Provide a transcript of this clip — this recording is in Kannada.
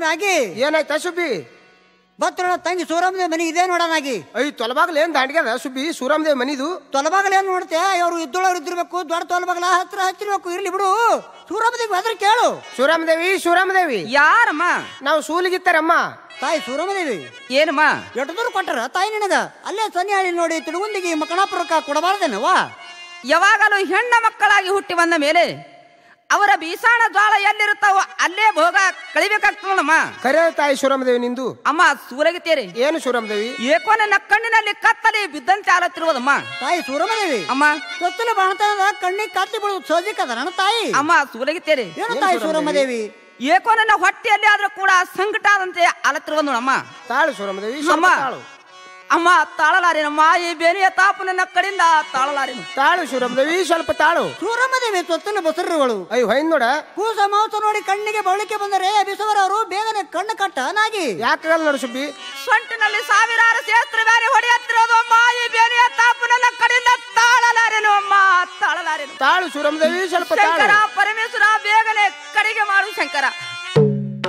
ನಾಗಿ ಏನಾಯ್ತಾ ಸುಬ್ಬಿ ಬತ್ತೋಣ ತಂಗಿ ಸೂರಮ್ಮದೇವಿ ಮನೆ ಇದೆ ನೋಡನಾಗಿ ಐ ತೊಲಬಾಗ್ಲ ಏನ್ ದಾಂಡ್ಗ್ಯದ ಸುಬ್ಬಿ ಸೂರಾಮದೇವ್ ಮನಿದು ತೊಲಬಾಗಲ ಏನ್ ನೋಡ್ತೆ ಅವ್ರು ಇದ್ದೊಳವ್ರು ಇದ್ದಿರ್ಬೇಕು ದೊಡ್ಡ ತೊಲಬಾಗಲ ಹತ್ರ ಹಚ್ಚಿರ್ಬೇಕು ಇರ್ಲಿ ಬಿಡು ಸೂರಮ್ಮದೇವಿ ಅದ್ರ ಕೇಳು ಸೂರಾಮದೇವಿ ಸೂರಾಮದೇವಿ ಯಾರಮ್ಮ ನಾವು ಸೂಲಿಗಿತ್ತಾರಮ್ಮ ತಾಯಿ ಸೂರಮ್ಮದೇವಿ ಏನಮ್ಮ ಎಷ್ಟು ದೂರ ಕೊಟ್ಟರ ತಾಯಿ ನಿನಗ ಅಲ್ಲೇ ಸನ್ಯಾಳಿ ನೋಡಿ ತಿಳುಗುಂದಿಗೆ ಮಕಣಾಪುರಕ್ಕ ಕೊಡಬಾರ್ದೇನವಾ ಯಾವಾಗಲೂ ಹೆಣ್ಣ ಮಕ್ಕಳಾಗಿ ಹುಟ್ಟಿ ಬಂದ ಮೇಲೆ ಅವರ ಬೀಸಾಣ ಜ್ವಾಳ ಎಲ್ಲಿರುತ್ತಾವೋ ಅಲ್ಲೇ ಭೋಗ ಕಳಿಬೇಕಾಗ್ತದಮ್ಮ ಕರೆ ತಾಯಿ ಸೂರಾಮದೇವಿ ನಿಂದು ಅಮ್ಮ ಸೂರಗಿತೀರಿ ಏನು ಸೂರಾಮದೇವಿ ಏಕೋ ನನ್ನ ಕಣ್ಣಿನಲ್ಲಿ ಕತ್ತಲಿ ಬಿದ್ದಂತೆ ಆಲತ್ತಿರುವುದಮ್ಮ ತಾಯಿ ಸೂರಮ್ಮದೇವಿ ಅಮ್ಮ ಸೊತ್ತಲ ಬಾಣತನದ ಕಣ್ಣಿಗೆ ಕತ್ತಿ ಬಿಡುದು ಸೋಜಿಕದ ನನ್ನ ತಾಯಿ ಅಮ್ಮ ಸೂರಗಿತೀರಿ ಏನು ತಾಯಿ ಸೂರಮ್ಮದೇವಿ ಏಕೋ ನನ್ನ ಹೊಟ್ಟೆಯಲ್ಲಿ ಆದ್ರೂ ಕೂಡ ಸಂಕಟ ಆದಂತೆ ಆಲತ್ತಿರುವುದು ಅಮ್ಮ ತಾಳು ಸೂರಾಮದೇವಿ ಅಮ್ಮ ಸ್ವಲ್ಪ ತಾಳು ಅಮ್ಮ ತಾಳಲಾರೇನಮ್ಮ ಈ ಬೇನೆಯ ತಾಪು ನನ್ನ ಕಡೆಯಿಂದ ತಾಳಲಾರೇನು ತಾಳು ಸೂರಾಮದೇವಿ ಸ್ವಲ್ಪ ತಾಳು ಸೂರಮ್ಮದೇವಿ ಸೊತ್ತಲ ಬಸರುಗಳು ಐ ಹೊಯ್ನ್ ನೋಡ ಕೂಸ ಮಾಂಸ ನೋಡಿ ಕಣ್ಣಿಗೆ ಬಳಿಕೆ ಬಂದರೆ ಬಿಸವರವರು ಬೇಗನೆ ಕಣ್ಣು ಕಟ್ಟ ನಾಗಿ ಯಾಕಾಗಲ್ಲ ನೋಡು ಸುಬ್ಬಿ ಸೊಂಟಿನಲ್ಲಿ ಸಾವಿರಾರು ಸೇಸ್ತ್ರ ಬೇರೆ ಹೊಡೆಯುತ್ತಿರೋದು ಅಮ್ಮ ಈ ಬೇನೆಯ ತಾಪು ನನ್ನ ಕಡೆಯಿಂದ ತಾಳಲಾರೇನು ಅಮ್ಮ ತಾಳಲಾರೇನು ತಾಳು ಸೂರಾಮದೇವಿ ಸ್ವಲ್ಪ ಶಂಕರ ತಾಳು ಪರಮೇಶ್ವರ ಬೇಗನೆ ಕಡೆಗೆ ಮಾಡು ಶಂಕರ